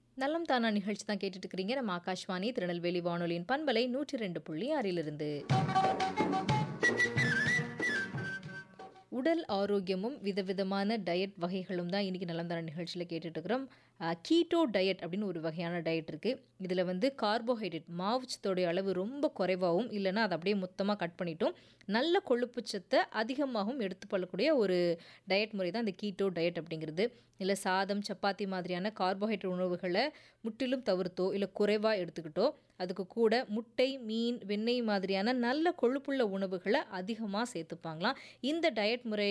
நலம் தானா நிகழ்ச்சி தான் கேட்டுட்டு இருக்கிறீங்க நம்ம ஆகாஷ்வாணி திருநெல்வேலி வானொலியின் பண்பலை நூற்றி ரெண்டு புள்ளி ஆறிலிருந்து உடல் ஆரோக்கியமும் விதவிதமான டயட் வகைகளும் தான் இன்றைக்கி நலம் தானா நிகழ்ச்சியில் கேட்டுட்டு இருக்கிறோம் கீட்டோ டயட் அப்படின்னு ஒரு வகையான டயட் இருக்குது இதில் வந்து கார்போஹைட்ரேட் மாவுச்சத்தோடைய அளவு ரொம்ப குறைவாகவும் இல்லைன்னா அதை அப்படியே மொத்தமாக கட் பண்ணிட்டோம் நல்ல கொழுப்புச்சத்தை அதிகமாகவும் எடுத்துக்கொள்ளக்கூடிய ஒரு டயட் முறை தான் இந்த கீட்டோ டயட் அப்படிங்கிறது இல்லை சாதம் சப்பாத்தி மாதிரியான கார்போஹைட்ரேட் உணவுகளை முற்றிலும் தவிர்த்தோ இல்லை குறைவாக எடுத்துக்கிட்டோ அதுக்கு கூட முட்டை மீன் வெண்ணெய் மாதிரியான நல்ல கொழுப்புள்ள உணவுகளை அதிகமாக சேர்த்துப்பாங்களாம் இந்த டயட் முறை